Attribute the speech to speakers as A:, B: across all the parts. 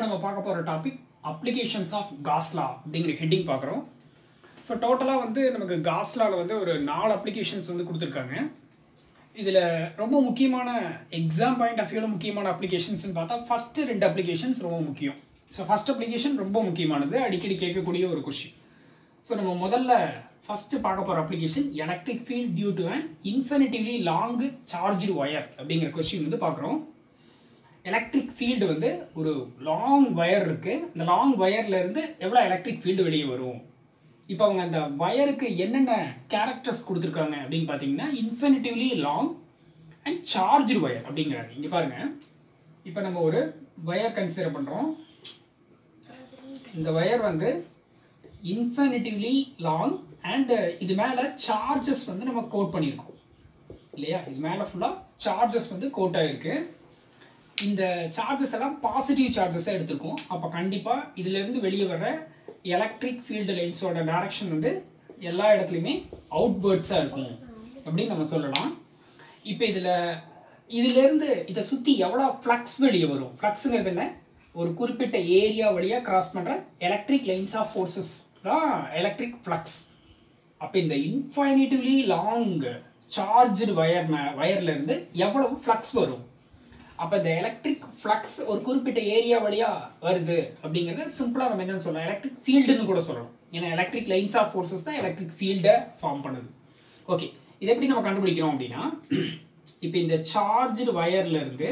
A: நம்ம பார்க்க போகிற டாபிக் அப்ளிகேஷன்ஸ் ஆஃப் காஸ்லா அப்படிங்கிற ஹெட்டிங் பார்க்குறோம் ஸோ டோட்டலாக வந்து நமக்கு காஸ்லாவில் வந்து ஒரு நாலு அப்ளிகேஷன்ஸ் வந்து கொடுத்துருக்காங்க இதில் ரொம்ப முக்கியமான எக்ஸாம் பாயிண்ட் ஆஃப் வியூவில் முக்கியமான அப்ளிகேஷன்ஸ்னு பார்த்தா ஃபஸ்ட்டு ரெண்டு அப்ளிகேஷன்ஸ் ரொம்ப முக்கியம் ஸோ ஃபஸ்ட் அப்ளிகேஷன் ரொம்ப முக்கியமானது அடிக்கடி கேட்கக்கூடிய ஒரு கொஷின் ஸோ நம்ம முதல்ல ஃபஸ்ட்டு பார்க்க போகிற application electric field due to an infinitively long charged wire அப்படிங்கிற கொஷின் வந்து பார்க்குறோம் எலக்ட்ரிக் ஃபீல்டு வந்து ஒரு லாங் ஒயர் இருக்குது இந்த லாங் இருந்து எவ்வளோ எலக்ட்ரிக் ஃபீல்டு வெளியே வரும் இப்போ அவங்க அந்த வயருக்கு என்னென்ன கேரக்டர்ஸ் கொடுத்துருக்காங்க அப்படின்னு பார்த்தீங்கன்னா infinitively long and charged wire அப்படிங்கிறாங்க இங்கே பாருங்கள் இப்போ நம்ம ஒரு ஒயர் கன்சிடர் பண்ணுறோம் இந்த ஒயர் வந்து இன்ஃபினிட்டிவ்லி லாங் அண்ட் இது மேலே சார்ஜஸ் வந்து நம்ம கோட் பண்ணியிருக்கோம் இல்லையா இது மேலே ஃபுல்லாக சார்ஜஸ் வந்து கோட் ஆகிருக்கு இந்த சார்ஜஸ் எல்லாம் பாசிட்டிவ் சார்ஜஸாக எடுத்திருக்கோம் அப்போ கண்டிப்பாக இதிலேருந்து வெளியே வர எலக்ட்ரிக் ஃபீல்டு லைன்ஸோட டைரக்ஷன் வந்து எல்லா இடத்துலையுமே அவுட்வேர்ட்ஸாக இருக்கும் அப்படின்னு நம்ம சொல்லலாம் இப்போ இதில் இதிலேருந்து இதை சுற்றி எவ்வளோ ஃப்ளக்ஸ் வெளியே வரும் ஃப்ளக்ஸுங்கிறது என்ன ஒரு குறிப்பிட்ட ஏரியா வழியாக கிராஸ் பண்ணுற எலக்ட்ரிக் லைன்ஸ் ஆஃப் ஃபோர்ஸஸ் தான் எலக்ட்ரிக் ஃப்ளக்ஸ் அப்போ இந்த இன்ஃபைனிட்டிவ்லி லாங் சார்ஜ்டு வயர் வயர்லேருந்து எவ்வளவு ஃப்ளக்ஸ் வரும் அப்போ இந்த எலக்ட்ரிக் ஃப்ளக்ஸ் ஒரு குறிப்பிட்ட ஏரியா வழியாக வருது அப்படிங்கிறது சிம்பிளாக நம்ம என்னன்னு சொல்லலாம் எலக்ட்ரிக் ஃபீல்டுன்னு கூட சொல்லலாம் ஏன்னா எலக்ட்ரிக் லைன்ஸ் ஆஃப் ஃபோர்ஸஸ் தான் எலக்ட்ரிக் ஃபீல்டை ஃபார்ம் பண்ணுது ஓகே இதை எப்படி நம்ம கண்டுபிடிக்கிறோம் அப்படின்னா இப்போ இந்த சார்ஜ்டு வயர்லேருந்து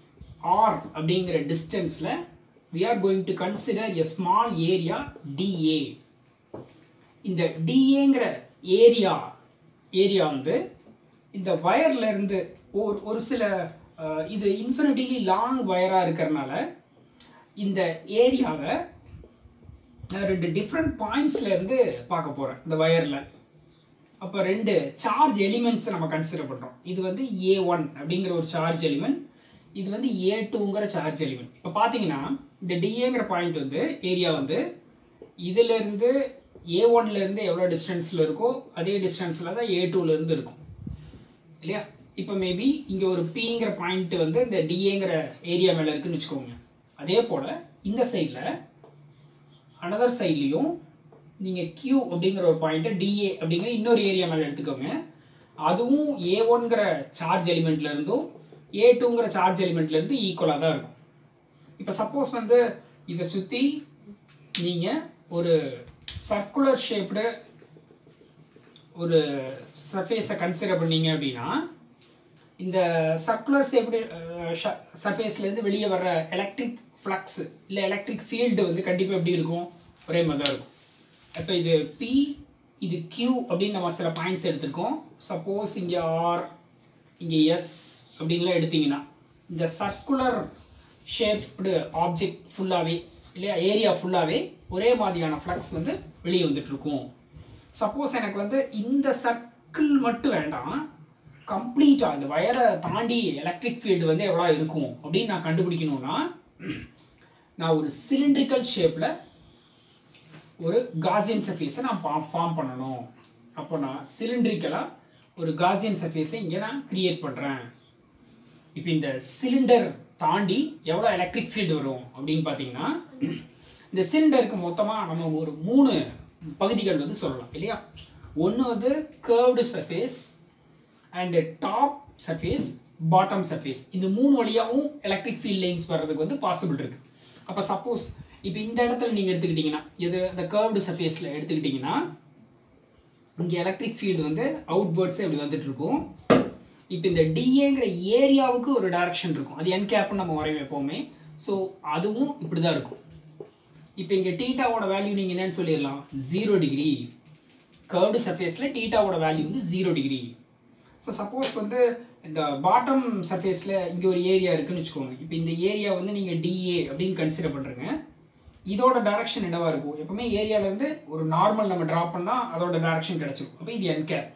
A: ஆர் அப்படிங்கிற டிஸ்டன்ஸில் we are going to consider a small area DA இந்த டிஏங்கிற ஏரியா ஏரியா வந்து இந்த வயர்லேருந்து ஒரு ஒரு சில இது இன்ஃபினிட்டிலி லாங் வயராக இருக்கிறனால இந்த ஏரியாவை நான் ரெண்டு டிஃப்ரெண்ட் பாயிண்ட்ஸ்லேருந்து பார்க்க போகிறேன் இந்த வயரில் அப்போ ரெண்டு சார்ஜ் எலிமெண்ட்ஸை நம்ம கன்சிடர் பண்ணுறோம் இது வந்து ஏ ஒன் அப்படிங்கிற ஒரு சார்ஜ் எலிமெண்ட் இது வந்து ஏ டூங்கிற சார்ஜ் எலிமெண்ட் இப்போ பார்த்தீங்கன்னா இந்த டிஏங்கிற பாயிண்ட் வந்து ஏரியா வந்து இதிலேருந்து ஏ ஒன்லேருந்து எவ்வளோ டிஸ்டன்ஸில் இருக்கோ அதே டிஸ்டன்ஸில் தான் ஏ டூலேருந்து இருக்கும் இல்லையா இப்போ மேபி இங்கே ஒரு பிங்கிற பாயிண்ட் வந்து இந்த டிஏங்கிற ஏரியா மேலே இருக்குன்னு வச்சுக்கோங்க அதே போல் இந்த சைடில் அனதர் சைட்லேயும் நீங்கள் கியூ அப்படிங்கிற ஒரு பாயிண்ட்டை டிஏ அப்படிங்கிற இன்னொரு ஏரியா மேலே எடுத்துக்கோங்க அதுவும் ஏ ஒன்கிற சார்ஜ் எலிமெண்ட்லேருந்தும் ஏ டூங்கிற சார்ஜ் எலிமெண்ட்லேருந்து ஈக்குவலாக தான் இருக்கும் இப்போ சப்போஸ் வந்து இதை சுற்றி நீங்கள் ஒரு சர்க்குலர் ஷேப்டு ஒரு சர்ஃபேஸை கன்சிடர் பண்ணீங்க அப்படின்னா இந்த சர்க்குலர் ஷேப்டு சர்ஃபேஸ்லேருந்து வெளியே வர்ற எலக்ட்ரிக் ஃப்ளக்ஸ் இல்லை எலக்ட்ரிக் ஃபீல்டு வந்து கண்டிப்பாக எப்படி இருக்கும் ஒரே மாதிரி தான் இருக்கும் இப்போ இது பி இது கியூ அப்படின்னு நம்ம சில பாயிண்ட்ஸ் எடுத்திருக்கோம் சப்போஸ் இங்கே ஆர் இங்கே எஸ் அப்படின்லாம் எடுத்திங்கன்னா இந்த சர்க்குலர் ஷேப்டு ஆப்ஜெக்ட் ஃபுல்லாகவே இல்லையா ஏரியா ஃபுல்லாகவே ஒரே மாதிரியான ஃப்ளக்ஸ் வந்து வெளியே வந்துட்டுருக்கும் சப்போஸ் எனக்கு வந்து இந்த சர்க்கிள் மட்டும் வேண்டாம் கம்ப்ளீட்டாக இந்த வயரை தாண்டி எலக்ட்ரிக் ஃபீல்டு வந்து எவ்வளோ இருக்கும் அப்படின்னு நான் கண்டுபிடிக்கணும்னா நான் ஒரு சிலிண்ட்ரிக்கல் ஷேப்பில் ஒரு காசியன் சர்ஃபேஸை நான் ஃபார்ம் ஃபார்ம் பண்ணணும் அப்போ நான் சிலிண்ட்ரிக்கலாக ஒரு காசியன் சர்ஃபேஸை இங்கே நான் க்ரியேட் பண்ணுறேன் இப்போ இந்த சிலிண்டர் தாண்டி எவ்வளோ எலக்ட்ரிக் ஃபீல்டு வரும் அப்படின்னு பார்த்தீங்கன்னா இந்த சிலிண்டருக்கு மொத்தமாக நம்ம ஒரு மூணு பகுதிகள் வந்து சொல்லலாம் இல்லையா ஒன்று வந்து curved surface and top surface bottom surface இந்த மூணு வழியாகவும் எலக்ட்ரிக் ஃபீல்ட் லைன்ஸ் வர்றதுக்கு வந்து பாசிபிள் இருக்குது அப்போ சப்போஸ் இப்போ இந்த இடத்துல நீங்கள் எடுத்துக்கிட்டிங்கன்னா இது அந்த கர்வ்டு சர்ஃபேஸில் எடுத்துக்கிட்டிங்கன்னா இங்கே எலக்ட்ரிக் ஃபீல்டு வந்து அவுட்வேர்ட்ஸே இப்படி வந்துட்டு இருக்கும் இப்போ இந்த டிஏங்கிற ஏரியாவுக்கு ஒரு டைரக்ஷன் இருக்கும் அது என் கேப்னு நம்ம வரைய வைப்போமே ஸோ அதுவும் இப்படி தான் இருக்கும் இப்போ இங்கே டீட்டாவோட வேல்யூ நீங்கள் என்னன்னு சொல்லிடலாம் ஜீரோ டிகிரி கர்வ்டு சர்ஃபேஸில் டீட்டாவோட வேல்யூ வந்து ஜீரோ டிகிரி ஸோ சப்போஸ் வந்து இந்த பாட்டம் சர்ஃபேஸில் இங்கே ஒரு ஏரியா இருக்குன்னு வச்சுக்கோங்க இப்போ இந்த ஏரியா வந்து நீங்கள் டிஏ அப்படின்னு கன்சிடர் பண்ணுறங்க இதோட டைரக்ஷன் என்னவாக இருக்கும் எப்பவுமே ஏரியாவிலேருந்து ஒரு நார்மல் நம்ம ட்ரா பண்ணால் அதோட டைரக்ஷன் கிடச்சிரும் அப்போ இது என்கேர்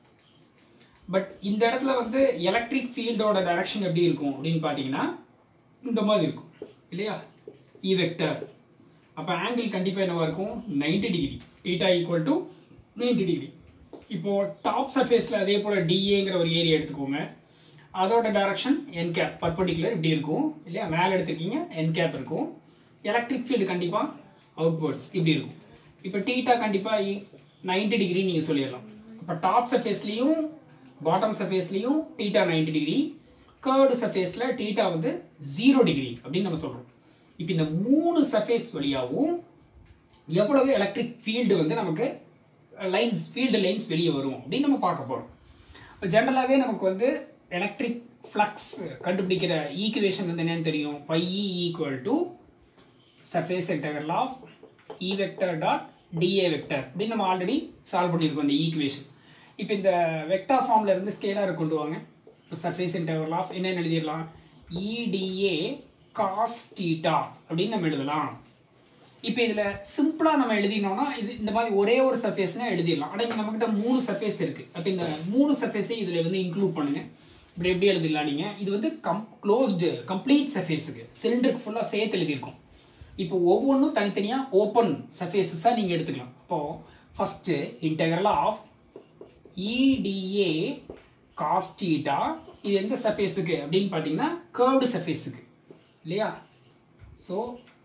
A: பட் இந்த இடத்துல வந்து எலக்ட்ரிக் ஃபீல்டோட டைரக்ஷன் எப்படி இருக்கும் அப்படின்னு பார்த்தீங்கன்னா இந்த மாதிரி இருக்கும் இல்லையா இ வெக்டர் அப்போ ஆங்கிள் கண்டிப்பாக என்னவாக இருக்கும் ninety degree theta equal to ninety degree இப்போது டாப் சர்ஃபேஸில் அதே போல் டிஏங்கிற ஒரு ஏரியா எடுத்துக்கோங்க அதோட டைரக்ஷன் என் கேப் பர்பண்டிகுலர் இப்படி இருக்கும் இல்லையா மேலே எடுத்துருக்கீங்க என் கேப் இருக்கும் எலக்ட்ரிக் ஃபீல்டு கண்டிப்பாக அவுட்வர்ட்ஸ் இப்படி இருக்கும் இப்போ டீட்டா கண்டிப்பாக நைன்டி டிகிரி நீங்கள் சொல்லிடலாம் இப்போ டாப் சர்ஃபேஸ்லேயும் பாட்டம் சர்ஃபேஸ்லேயும் டீட்டா நைன்டி டிகிரி கேர்டு சர்ஃபேஸில் டீட்டா வந்து ஜீரோ டிகிரி அப்படின்னு நம்ம சொல்கிறோம் இப்போ இந்த மூணு சர்ஃபேஸ் வழியாகவும் எவ்வளவு எலக்ட்ரிக் ஃபீல்டு வந்து நமக்கு லைன்ஸ் ஃபீல்டு லைன்ஸ் வெளியே வரும் அப்படின்னு நம்ம பார்க்க போகிறோம் இப்போ ஜென்ரலாகவே நமக்கு வந்து எலக்ட்ரிக் ஃப்ளக்ஸ் கண்டுபிடிக்கிற ஈக்குவேஷன் வந்து என்னன்னு தெரியும் phi E equal to surface integral of E vector dot DA vector அப்படின்னு நம்ம ஆல்ரெடி சால்வ் பண்ணியிருக்கோம் இந்த ஈக்குவேஷன் இப்போ இந்த வெக்டார் ஃபார்மில் இருந்து ஸ்கேலார் கொண்டு வாங்க இப்போ சர்ஃபேஸ் இன்டகரல் ஆஃப் என்னென்னு எழுதிடலாம் இடிஏ காஸ் டீட்டா அப்படின்னு நம்ம எழுதலாம் இப்போ இதில் சிம்பிளாக நம்ம எழுதினோம்னா இது இந்த மாதிரி ஒரே ஒரு சர்ஃபேஸ்னால் எழுதிடலாம் ஆனால் இங்கே நம்மக்கிட்ட மூணு சர்ஃபேஸ் இருக்குது அப்போ இந்த மூணு சர்ஃபேஸை இதில் வந்து இன்க்ளூட் பண்ணுங்கள் இப்படி எப்படி எழுதிடலாம் நீங்கள் இது வந்து கம் க்ளோஸ்டு கம்ப்ளீட் சர்ஃபேஸுக்கு சிலிண்டருக்கு ஃபுல்லாக சேர்த்து எழுதியிருக்கோம் இப்போ ஒவ்வொன்றும் தனித்தனியாக ஓப்பன் சர்ஃபேஸஸாக நீங்கள் எடுத்துக்கலாம் இப்போது first integral of E DA cos theta இது எந்த சர்ஃபேஸுக்கு அப்படின்னு பார்த்தீங்கன்னா கேர்வ்டு சர்ஃபேஸுக்கு இல்லையா ஸோ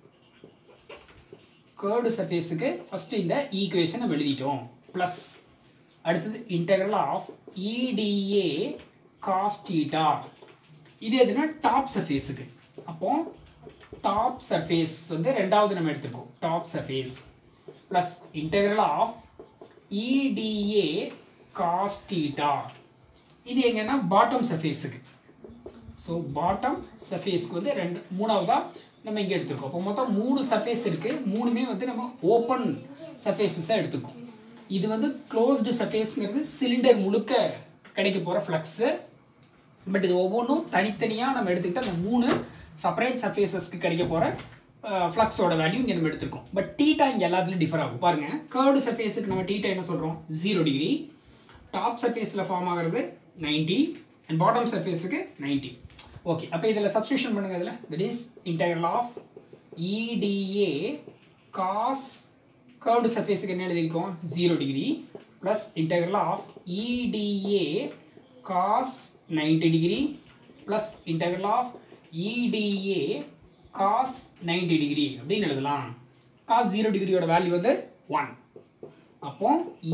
A: கேர்டு சர்ஃபேஸுக்கு ஃபஸ்ட்டு இந்த ஈக்குவேஷன் நம்ம எழுதிட்டோம் ப்ளஸ் அடுத்தது இன்டெக்ரல் ஆஃப் இடிஏ காஸ்டீட்டா இது எதுனா டாப் சர்ஃபேஸுக்கு அப்போ டாப் சர்ஃபேஸ் வந்து ரெண்டாவது நம்ம எடுத்துருக்கோம் top surface plus integral of E DA cos theta இது எங்கன்னா பாட்டம் சர்ஃபேஸுக்கு ஸோ பாட்டம் சர்ஃபேஸ்க்கு வந்து ரெண்டு மூணாவதாக நம்ம இங்கே எடுத்துருக்கோம் அப்போ மொத்தம் மூணு சர்ஃபேஸ் இருக்குது மூணுமே வந்து நம்ம ஓப்பன் சர்ஃபேஸஸாக எடுத்துருக்கோம் இது வந்து க்ளோஸ்டு சர்ஃபேஸ்ங்கிறது சிலிண்டர் முழுக்க கிடைக்க போகிற ஃப்ளக்ஸு பட் இது ஒவ்வொன்றும் தனித்தனியாக நம்ம எடுத்துக்கிட்டு அந்த மூணு செப்பரேட் சர்ஃபேஸஸ்க்கு கிடைக்க போகிற ஃப்ளக்ஸோட வேல்யூ இங்கே நம்ம எடுத்திருக்கோம் பட் டீட்டா இங்கே எல்லாத்துலையும் டிஃபர் ஆகும் பாருங்கள் கேர்டு சர்ஃபேஸுக்கு நம்ம டீட்டா என்ன சொல்கிறோம் ஜீரோ டிகிரி டாப் சர்ஃபேஸில் ஃபார்ம் ஆகிறது நைன்ட்டி அண்ட் பாட்டம் சர்ஃபேஸுக்கு நைன்ட்டி ஓகே அப்போ இதில் சப்ஸ்டியூஷன் பண்ணுங்க இதில் that is integral of E DA cos curved சர்ஃபேஸுக்கு என்ன எழுதியிருக்கோம் zero degree plus integral of E DA cos ninety degree plus integral of E DA cos ninety degree அப்படின்னு எழுதலாம் காஸ் ஜீரோ டிகிரியோட வேல்யூ வந்து ஒன் அப்போ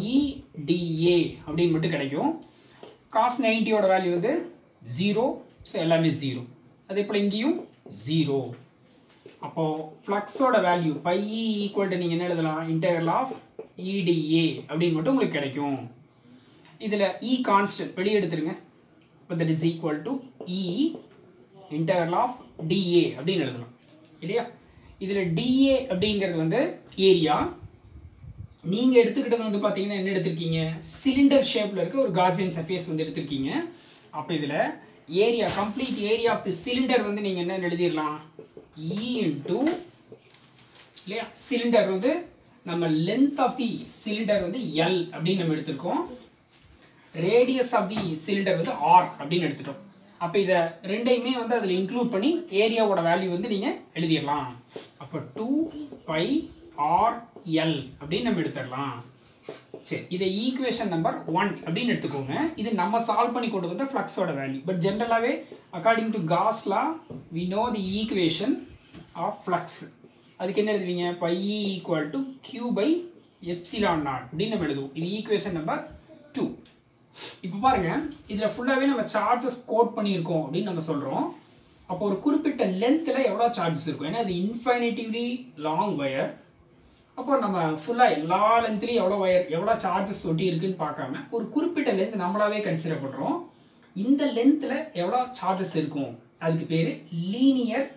A: இடிஏ அப்படின்னு மட்டும் கிடைக்கும் காஸ் நைன்ட்டியோட வேல்யூ வந்து ஜீரோ ஸோ எல்லாமே ஜீரோ அதே போல் இங்கேயும் ஜீரோ அப்போது ஃப்ளக்ஸோட வேல்யூ பை ஈக்குவல் டு நீங்கள் என்ன எழுதலாம் இன்டெகரல் ஆஃப் இடிஏ அப்படின்னு மட்டும் உங்களுக்கு கிடைக்கும் இதில் இ கான்ஸ்டன்ட் வெளியே எடுத்துருங்க இப்போ that is equal to E integral of DA அப்படின்னு எழுதலாம் இல்லையா இதில் டிஏ அப்படிங்கிறது வந்து ஏரியா நீங்கள் எடுத்துக்கிட்டது வந்து பார்த்தீங்கன்னா என்ன எடுத்திருக்கீங்க சிலிண்டர் ஷேப்பில் இருக்க ஒரு காசியன் சர்ஃபேஸ் வந்து எடுத்திருக்கீங்க அப்போ இதில் area complete area of the cylinder வந்து நீங்கள் என்ன எழுதிடலாம் இ இன்டூ இல்லையா சிலிண்டர் வந்து நம்ம லென்த் ஆஃப் தி சிலிண்டர் வந்து எல் அப்படின்னு நம்ம எடுத்திருக்கோம் ரேடியஸ் ஆஃப் தி சிலிண்டர் வந்து ஆர் அப்படின்னு எடுத்துட்டோம் அப்போ இதை ரெண்டையுமே வந்து அதில் இன்க்ளூட் பண்ணி ஏரியாவோட வேல்யூ வந்து நீங்கள் எழுதிடலாம் அப்போ டூ பை ஆர் எல் அப்படின்னு நம்ம எடுத்துடலாம் சரி இதை ஈக்குவேஷன் நம்பர் ஒன் அப்படின்னு எடுத்துக்கோங்க இது நம்ம சால்வ் பண்ணி கொண்டு வந்த ஃப்ளக்ஸோட வேல்யூ பட் ஜென்ரலாகவே அக்கார்டிங் டு காஸ்லா we know the equation of flux அதுக்கு என்ன எழுதுவீங்க phi equal to Q by epsilon naught அப்படின்னு நம்ம எழுதுவோம் இது ஈக்குவேஷன் நம்பர் டூ இப்போ பாருங்க இதில் ஃபுல்லாகவே நம்ம சார்ஜஸ் கோட் பண்ணியிருக்கோம் அப்படின்னு நம்ம சொல்கிறோம் அப்போ ஒரு குறிப்பிட்ட லென்த்தில் எவ்வளோ சார்ஜஸ் இருக்கும் ஏன்னா இது இன்ஃபைனிட்டிவ்லி லாங் வயர் அப்போ நம்ம ஃபுல்லாக எல்லா லென்த்லேயும் எவ்வளோ ஒயர் எவ்வளோ சார்ஜஸ் ஒட்டி இருக்குன்னு பார்க்காம ஒரு குறிப்பிட்ட லென்த் நம்மளாவே கன்சிடர் பண்ணுறோம் இந்த லென்த்தில் எவ்வளோ சார்ஜஸ் இருக்கும் அதுக்கு பேர் லீனியர்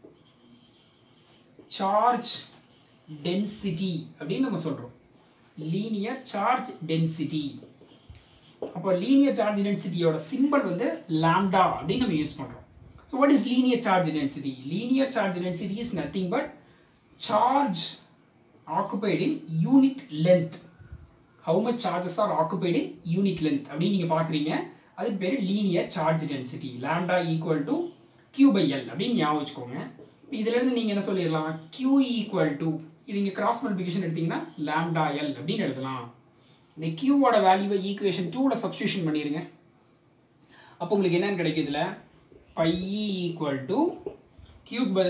A: சார்ஜ் டென்சிட்டி அப்படின்னு நம்ம சொல்கிறோம் லீனியர் சார்ஜ் டென்சிட்டி அப்போ லீனியர் சார்ஜ் டென்சிட்டியோட சிம்பிள் வந்து லாம்டா அப்படின்னு நம்ம யூஸ் பண்ணுறோம் so what is linear charge density linear charge density is nothing but charge occupied in unit length how much charges are occupied in unit length அப்படின்னு நீங்கள் பார்க்குறீங்க அதுக்கு பேர் linear charge density lambda equal to Q by L அப்படின்னு ஞாபகம் வச்சுக்கோங்க இப்போ இதுலேருந்து நீங்கள் என்ன சொல்லிடலாம் கியூ ஈக்குவல் டு இது இங்கே கிராஸ் மல்டிபிகேஷன் எடுத்தீங்கன்னா லாம்டா எல் அப்படின்னு எழுதலாம் இந்த கியூவோட வேல்யூவை ஈக்குவேஷன் டூவில் சப்ஸ்டியூஷன் பண்ணிடுங்க அப்போ உங்களுக்கு என்னென்னு கிடைக்கும் இதில் பை ஈக்குவல் டு கியூக்கு பதிலாக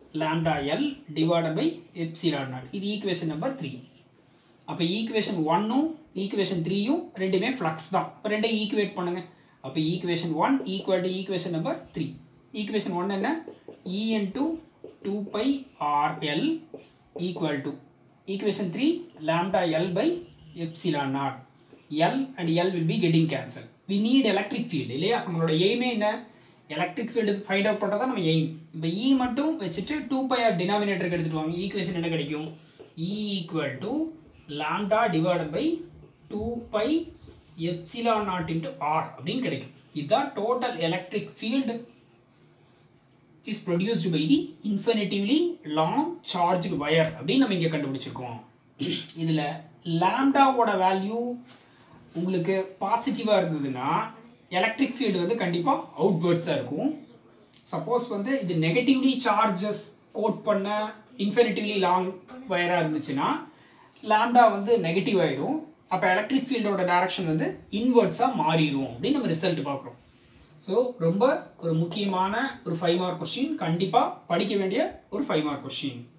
A: lambda L divided by epsilon naught இது ஈக்குவேஷன் நம்பர் த்ரீ அப்போ ஈக்குவேஷன் ஒன்னும் ஈக்குவேஷன் த்ரீயும் ரெண்டுமே ஃப்ளக்ஸ் தான் இப்போ ரெண்டே ஈக்குவேட் பண்ணுங்க அப்போ equation one equal to equation number three equation one என்ன E into two pi RL equal to equation three lambda L by epsilon naught L and L will be getting cancel we need electric field இல்லையா நம்மளோட எய்மே என்ன electric field find out பண்ணுறது நம்ம aim இப்போ இ மட்டும் வச்சுட்டு two by R டினாமினேட்டருக்கு எடுத்துட்டு வாங்க ஈக்குவேஷன் என்ன கிடைக்கும் E equal to lambda divided by two by epsilon naught into r அப்படின்னு கிடைக்கும் இதுதான் total electric field which is produced by the infinitively long charged wire அப்படின்னு நம்ம இங்கே கண்டுபிடிச்சிருக்கோம் இதில் லாம்டாவோட வேல்யூ உங்களுக்கு பாசிட்டிவாக இருந்ததுன்னா எலக்ட்ரிக் ஃபீல்டு வந்து கண்டிப்பாக அவுட்வேர்ட்ஸாக இருக்கும் சப்போஸ் வந்து இது நெகட்டிவ்லி சார்ஜஸ் கோட் பண்ண இன்ஃபினிட்டிவ்லி லாங் வயராக இருந்துச்சுன்னா லாம்டா வந்து நெகட்டிவ் ஆயிரும் அப்போ எலக்ட்ரிக் ஃபீல்டோட டைரக்ஷன் வந்து இன்வெர்ட்ஸாக மாறிடும் அப்படின்னு நம்ம ரிசல்ட் பார்க்குறோம் ஸோ ரொம்ப ஒரு முக்கியமான ஒரு ஃபைவ் மார்க் கொஸ்டின் கண்டிப்பாக படிக்க வேண்டிய ஒரு ஃபைவ் மார்க் கொஸ்டின்